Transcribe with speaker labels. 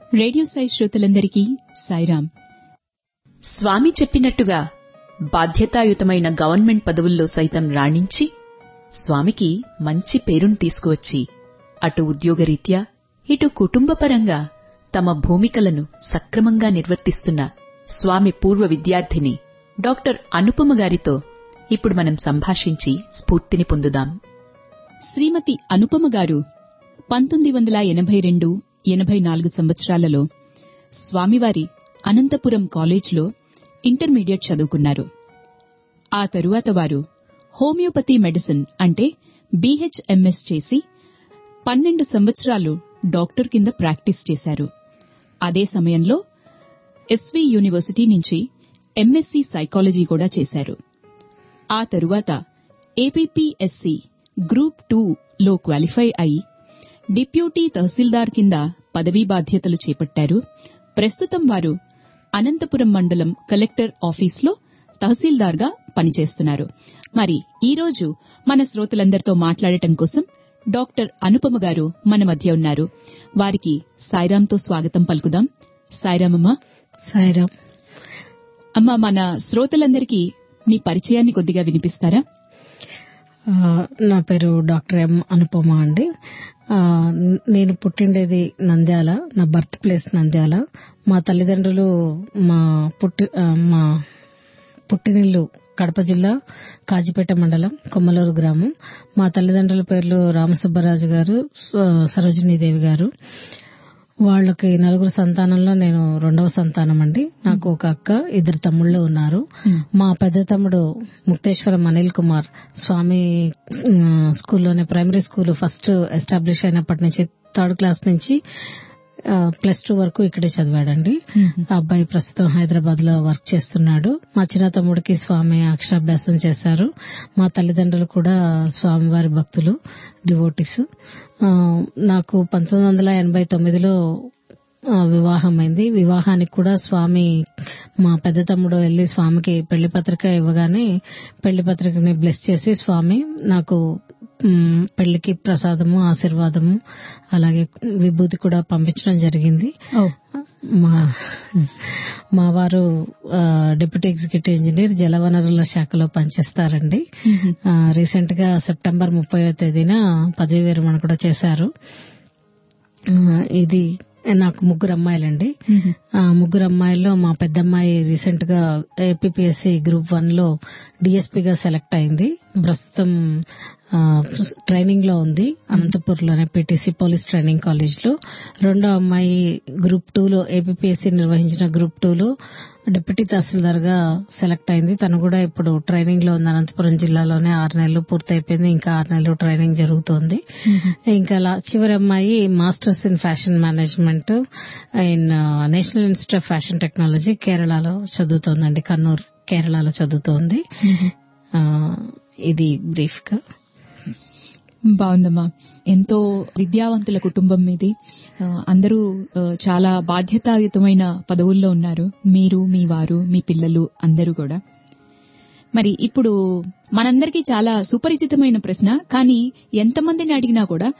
Speaker 1: radio Sai శ్రోతలందరికీ సాయిరాం
Speaker 2: స్వామి చెప్పినట్టుగా బాధ్యతాయుతమైన గవర్నమెంట్ పదవుల్లో సైతం రాణించి స్వామికి మంచి పేరును తీసుకువచ్చి అటు ఉద్యోగరీత్యా ఇటు కుటుంబపరంగా తమ భూమికలను సక్రమంగా నిర్వర్తిస్తున్న స్వామి పూర్వ విద్యార్థిని డాక్టర్ అనుపమ గారితో ఇప్పుడు మనం సంభాషించి స్ఫూర్తిని పొందుదాం
Speaker 1: శ్రీమతి అనుపమ గారు పంతొమ్మిది వందల ఎనభై రెండు ఎనభై నాలుగు సంవత్సరాలలో స్వామివారి అనంతపురం కాలేజ్లో ఇంటర్మీడియట్ చదువుకున్నారు ఆ తరువాత వారు హోమియోపతి మెడిసిన్ అంటే బీహెచ్ఎంఎస్ చేసి పన్నెండు సంవత్సరాలు డాక్టర్ కింద ప్రాక్టీస్ చేశారు అదే సమయంలో ఎస్వి యూనివర్సిటీ నుంచి ఎంఎస్సి సైకాలజీ కూడా చేశారు ఆ తరువాత ఏపీపీఎస్సి గ్రూప్ టూ లో క్వాలిఫై అయి డిప్యూటీ తహసీల్దార్ కింద పదవీ బాధ్యతలు చేపట్టారు ప్రస్తుతం వారు అనంతపురం మండలం కలెక్టర్ ఆఫీస్లో తహసీల్దార్గా పనిచేస్తున్నారు మరి ఈ రోజు మన శ్రోతలందరితో మాట్లాడటం కోసం డాక్టర్ అనుపమ గారు మన మధ్య ఉన్నారు వారికి సాయిరాంతో స్వాగతం పలుకుదాం సాయిరామమ్మ
Speaker 3: సాయిరామ్
Speaker 1: అమ్మ మన శ్రోతలందరికీ మీ పరిచయాన్ని కొద్దిగా వినిపిస్తారా
Speaker 3: ఆ, నా పేరు డాక్టర్ ఎం అనుపమ అండి ఆ, నేను పుట్టిండేది నంద్యాల నా బర్త్ ప్లేస్ నంద్యాల మా తల్లిదండ్రులు మా పుట్టి ఆ, మా పుట్టినిల్లు కడప జిల్లా కాజిపేట మండలం కొమ్మలూరు గ్రామం మా తల్లిదండ్రుల పేర్లు రామసుబ్బరాజు గారు స- సరోజినీదేవి గారు వాళ్ళకి నలుగురు సంతానంలో నేను రెండవ సంతానం అండి నాకు ఒక అక్క ఇద్దరు తమ్ముళ్ళు ఉన్నారు మా పెద్ద తమ్ముడు ముక్తేశ్వరం అనిల్ కుమార్ స్వామి ఆ, స్కూల్లోనే ప్రైమరీ స్కూల్ ఫస్ట్ ఎస్టాబ్లిష్ అయినప్పటి నుంచి థర్డ్ క్లాస్ నుంచి ఆ, ప్లస్ టూ వరకు ఇక్కడే చదివాడండి ఆ అబ్బాయి ప్రస్తుతం హైదరాబాద్ లో వర్క్ చేస్తున్నాడు మా చిన్న తమ్ముడికి స్వామి అక్షరాభ్యాసం చేశారు మా తల్లిదండ్రులు కూడా స్వామివారి భక్తులు డివోటీస్ నాకు పంతొమ్మిది వందల ఎనభై తొమ్మిదిలో ఆ, వివాహమైంది వివాహానికి కూడా స్వామి మా పెద్ద తమ్ముడు వెళ్లి స్వామికి పెళ్లి పత్రిక ఇవ్వగానే పెళ్లి పత్రికని బ్లెస్ చేసి స్వామి నాకు మ్, పెళ్లికి ప్రసాదము ఆశీర్వాదము అలాగే విభూతి కూడా పంపించడం జరిగింది
Speaker 1: ఓ
Speaker 3: మా మా వారు ఆ, డిప్యూటీ ఎగ్జిక్యూటివ్ ఇంజనీర్ జలవనరుల శాఖలో పనిచేస్తారండి ఆ, రీసెంట్ గా సెప్టెంబర్ ముప్పై తేదీన పదవి విరమణ కూడా చేశారు ఆ, ఇది నాకు ముగ్గురు అమ్మాయిలండి ఆ ముగ్గురు అమ్మాయిల్లో మా పెద్ద అమ్మాయి రీసెంట్ గా ఏపీఎస్సి గ్రూప్ వన్ లో డిఎస్పీగా సెలెక్ట్ అయింది ప్రస్తుతం ఆ, ట్రైనింగ్ లో ఉంది అనంతపూర్ లోనే పీటీసీ పోలీస్ ట్రైనింగ్ కాలేజ్ లో రెండో అమ్మాయి గ్రూప్ టూ లో ఏపీఎస్సి నిర్వహించిన గ్రూప్ టూ లో డిప్యూటీ తహసీల్దార్ గా సెలెక్ట్ అయింది తను కూడా ఇప్పుడు ట్రైనింగ్ లో ఉంది అనంతపురం జిల్లాలోనే ఆరు నెలలు పూర్తయిపోయింది ఇంకా ఆరు నెలలు ట్రైనింగ్ జరుగుతోంది ఇంకా లా- చివరి అమ్మాయి masters in fashion management in National Institute of Fashion Technology కేరళలో చదువుతోందండి కన్నూర్ కేరళలో చదువుతోంది ఆ, ఇది బ్రీఫ్ గా
Speaker 1: బాగుందమ్మా ఎంతో విద్యావంతుల కుటుంబం మీది ఆ, అందరూ ఆ, చాలా బాధ్యతాయుతమైన పదవుల్లో ఉన్నారు మీరు మీ వారు మీ పిల్లలు అందరూ కూడా మరి ఇప్పుడు మనందరికీ చాలా సుపరిచితమైన ప్రశ్న కానీ ఎంతమందిని అడిగినా కూడా